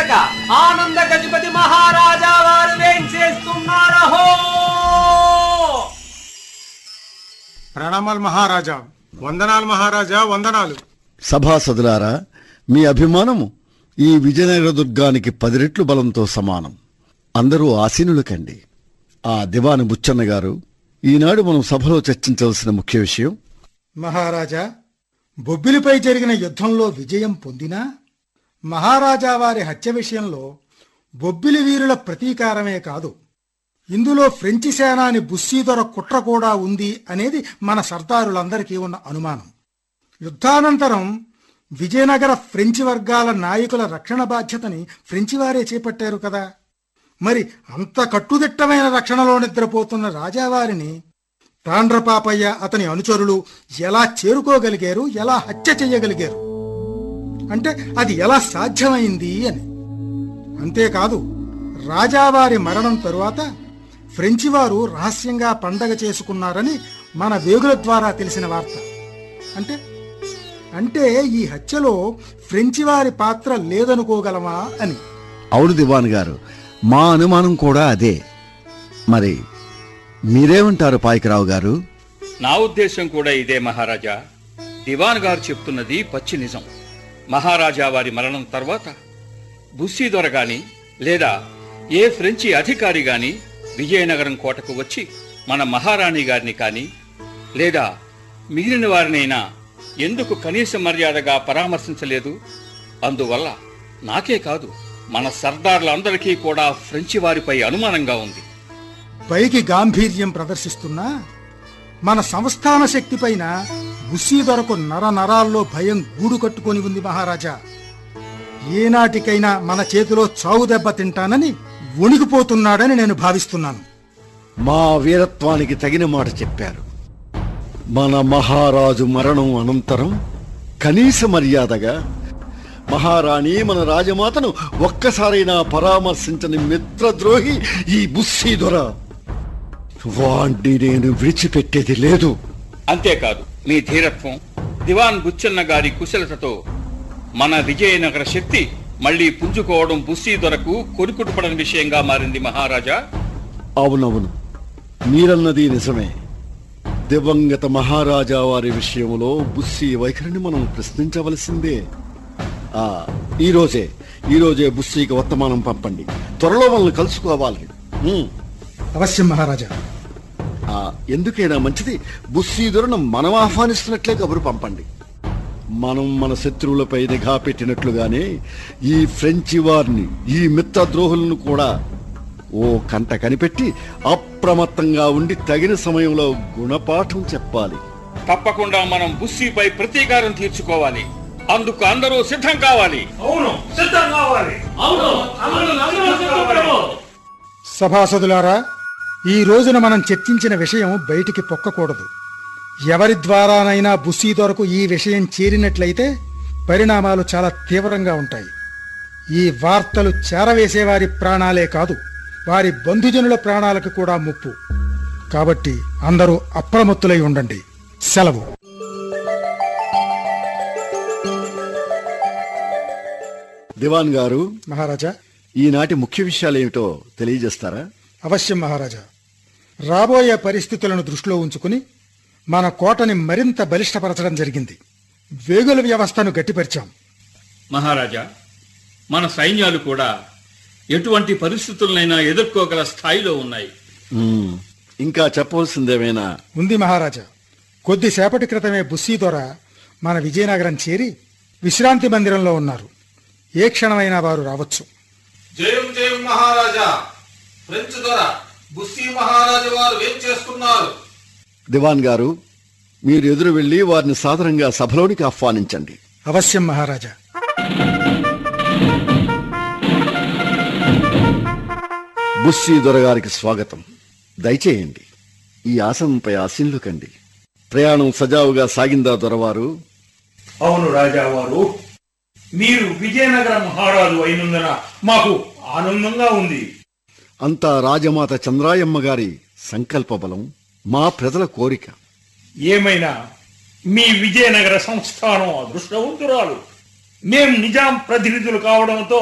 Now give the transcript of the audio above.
కర్ణాటక ఆనంద గజపతి మహారాజా వారు వేంచేస్తున్నారహో ప్రణామాలు మహారాజా వందనాలు మహారాజా వందనాలు సభాసదులారా మీ అభిమానము ఈ విజయనగర దుర్గానికి పది రెట్లు బలంతో సమానం అందరూ ఆసీనులు కండి ఆ దివాని బుచ్చన్న గారు ఈనాడు మనం సభలో చర్చించవలసిన ముఖ్య విషయం మహారాజా బొబ్బిలిపై జరిగిన యుద్ధంలో విజయం పొందినా మహారాజా వారి హత్య విషయంలో బొబ్బిలి వీరుల ప్రతీకారమే కాదు ఇందులో ఫ్రెంచి సేనాని బుస్సీదొర కుట్ర కూడా ఉంది అనేది మన సర్దారులందరికీ ఉన్న అనుమానం యుద్ధానంతరం విజయనగర ఫ్రెంచి వర్గాల నాయకుల రక్షణ బాధ్యతని ఫ్రెంచి వారే చేపట్టారు కదా మరి అంత కట్టుదిట్టమైన రక్షణలో నిద్రపోతున్న రాజావారిని తాండ్రపాపయ్య అతని అనుచరులు ఎలా చేరుకోగలిగారు ఎలా హత్య చెయ్యగలిగారు అంటే అది ఎలా సాధ్యమైంది అని అంతేకాదు రాజావారి మరణం తరువాత ఫ్రెంచి వారు రహస్యంగా పండగ చేసుకున్నారని మన వేగుల ద్వారా తెలిసిన వార్త అంటే అంటే ఈ హత్యలో ఫ్రెంచి వారి పాత్ర లేదనుకోగలమా అని అవును దివాన్ గారు మా అనుమానం కూడా అదే మరి మీరేమంటారు పాయకరావు గారు నా ఉద్దేశం కూడా ఇదే మహారాజా దివాన్ గారు చెప్తున్నది పచ్చి నిజం మహారాజా వారి మరణం తర్వాత బుస్సీదొర గాని లేదా ఏ ఫ్రెంచి అధికారి గాని విజయనగరం కోటకు వచ్చి మన మహారాణి గారిని కాని లేదా మిగిలిన వారినైనా ఎందుకు కనీస మర్యాదగా పరామర్శించలేదు అందువల్ల నాకే కాదు మన సర్దార్లందరికీ కూడా ఫ్రెంచి వారిపై అనుమానంగా ఉంది పైకి గాంభీర్యం ప్రదర్శిస్తున్నా మన సంస్థాన శక్తిపైన బుస్సీదొరకు నర నరాల్లో భయం గూడు కట్టుకొని ఉంది మహారాజా ఏనాటికైనా మన చేతిలో చావు దెబ్బ తింటానని వణికిపోతున్నాడని నేను భావిస్తున్నాను మా వీరత్వానికి తగిన మాట చెప్పారు మన మహారాజు మరణం అనంతరం కనీస మర్యాదగా మహారాణి మన రాజమాతను ఒక్కసారైనా పరామర్శించని మిత్రద్రోహి ఈ బుస్సీదొర వాణ్ణి నేను విడిచిపెట్టేది లేదు అంతేకాదు మీ ధీరత్వం దివాన్ బుచ్చన్న గారి కుశలతతో మన విజయనగర శక్తి మళ్లీ పుంజుకోవడం బుస్సీ దొరకు కొనుకుటుపడని విషయంగా మారింది మహారాజా అవునవును మీరన్నది నిజమే దివంగత మహారాజా వారి విషయంలో బుస్సీ వైఖరిని మనం ప్రశ్నించవలసిందే ఆ ఈ రోజే ఈ రోజే బుస్సీకి వర్తమానం పంపండి త్వరలో మనల్ని కలుసుకోవాలి ఉమ్. అవశ్యం మహారాజా ఆ, ఎందుకైనా మంచిది బుస్సీదురను మనం ఆహ్వానిస్తున్నట్లే కబురు పంపండి మనం మన శత్రువులపై నిఘా పెట్టినట్లుగానే ఈ ఫ్రెంచి వారిని ఈ మిత్రద్రోహులను కూడా ఓ కంట కనిపెట్టి అప్రమత్తంగా ఉండి తగిన సమయంలో గుణపాఠం చెప్పాలి తప్పకుండా మనం బుస్సీపై ప్రతీకారం తీర్చుకోవాలి అందుకు అందరూ సిద్ధం కావాలి అవును సిద్ధం కావాలి అవును అందరూ సిద్ధం కావాలి. సభాసదులారా ఈ రోజున మనం చర్చించిన విషయం బయటికి పొక్కకూడదు ఎవరి ద్వారానైనా బుస్సీదొరకు ఈ విషయం చేరినట్లయితే పరిణామాలు చాలా తీవ్రంగా ఉంటాయి ఈ వార్తలు చేరవేసేవారి ప్రాణాలే కాదు వారి బంధుజనుల ప్రాణాలకు కూడా ముప్పు కాబట్టి అందరూ అప్రమత్తులై ఉండండి సెలవు దివాన్ గారు మహారాజా ఈనాటి ముఖ్య విషయాలు ఏమిటో తెలియజేస్తారా అవశ్యం మహారాజా రాబోయే పరిస్థితులను దృష్టిలో ఉంచుకుని మన కోటని మరింత బలిష్టపరచడం జరిగింది వేగుల వ్యవస్థను గట్టిపరిచాం మహారాజా మన సైన్యాలు కూడా ఎటువంటి పరిస్థితులనైనా ఎదుర్కోగల స్థాయిలో ఉన్నాయి ఉమ్, ఇంకా చెప్పవలసిందేమైనా ఉంది మహారాజా కొద్దిసేపటి క్రితమే బుస్సీ దొర మన విజయనగరం చేరి విశ్రాంతి మందిరంలో ఉన్నారు ఏ క్షణమైనా వారు రావచ్చు జయం జయం మహారాజా ఫ్రెంచ్ దొర బుస్సీ మహారాజు వారు ఏం చేస్తున్నారు దివాన్ గారు మీరు ఎదురు వెళ్లి వారిని సాదరంగా సభలోనికి ఆహ్వానించండి అవశ్యం మహారాజా బుస్సీ దొరగారికి స్వాగతం దయచేయండి ఈ ఆసనంపై ఆశీనులు కండి ప్రయాణం సజావుగా సాగిందా దొరవారు అవును రాజావారు మీరు విజయనగర మహారాజు అయినందున మాకు ఆనందంగా ఉంది అంతా రాజమాత చంద్రాయమ్మ గారి సంకల్ప బలం మా ప్రజల కోరిక ఏమైనా మీ విజయనగర సంస్థానం అదృష్టవంతురాలు మేం నిజాం ప్రతినిధులు కావడంతో